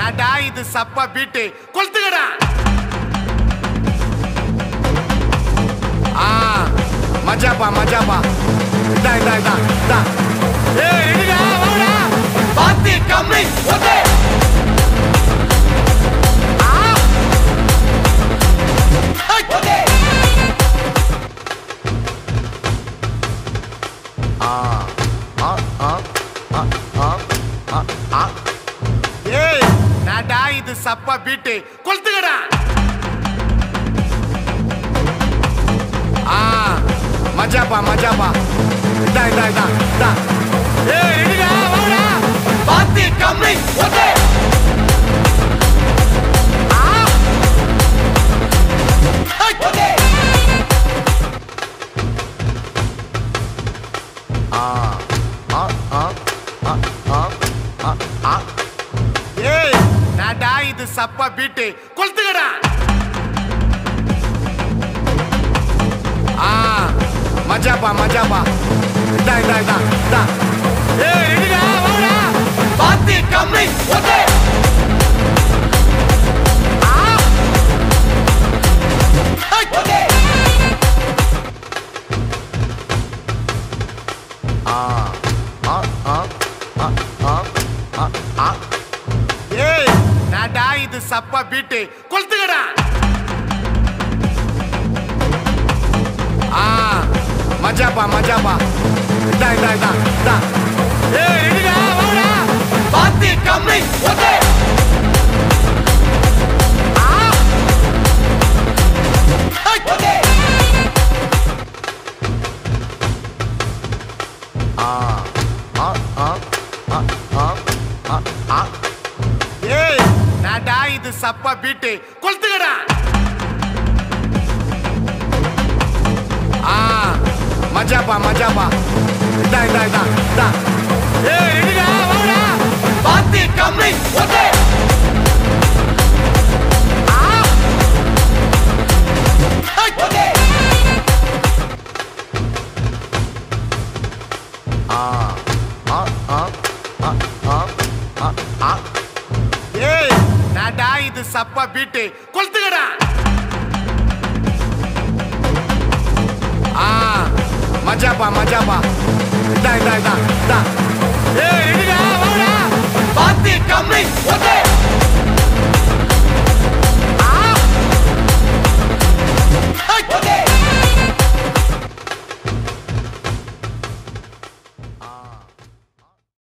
நாடா இது சப்பா பீட்டு கொளுத்துக்கடா ஆ மஜாப்பா மஜாப்பா இதா இதா இதா இதா ஏய் ரெடிடா வாடா பாத்தி கம்மி ஓகே ஆ ஓகே ஆ ஆ ஆ ஆ ஆ ஆ ஆ ஏய் நாடா இது சப்பா பீட்டு கொளுத்துக்கடா ஆ மஜாப்பா மஜாப்பா இதா இதா இதா இதா ஏய் ரெடிடா வாடா பாத்தி கம்மி ஓகே ஆ ஓகே ஆ ஆ ஆ ஆ ஆ ஆ ஆ ஏய் நாடா இது சப்பா பீட்டு கொளுத்துக்கடா ஆ மஜாப்பா மஜாப்பா இதா இதா இதா இதா ஏய் ரெடிடா வாடா பாத்தி கம்மி ஓகே ஆ ஓகே ஆ ஆ ஆ ஆ ஆ ஆ ஆ ஏய் நாடா இது சப்பா பீட்டு கொளுத்துக்கடா ஆ மஜாப்பா மஜாப்பா இதா இதா இதா இதா ஏய் ரெடிடா வாடா பாத்தி கம்மி ஓகே ஆ ஓகே ஆ ஆ ஆ ஆ ஆ ஆ ஆ ஏய் நாடா இது சப்பா பீட்டு கொளுத்துக்கடா ஆ மஜாப்பா மஜாப்பா இதா இதா இதா இதா ஏய் ரெடிடா வாடா பாத்தி கம்மி ஓகே ஆ ஓகே ஆ ஆ ஆ ஆ ஆ ஆ ஆ ஏய் நாடா இது சப்பா பீட்டு கொளுத்துக்கடா ஆ மஜாப்பா மஜாப்பா இதா இதா இதா இதா ஏய் ரெடிடா வாடா பாத்தி கம்மி ஓகே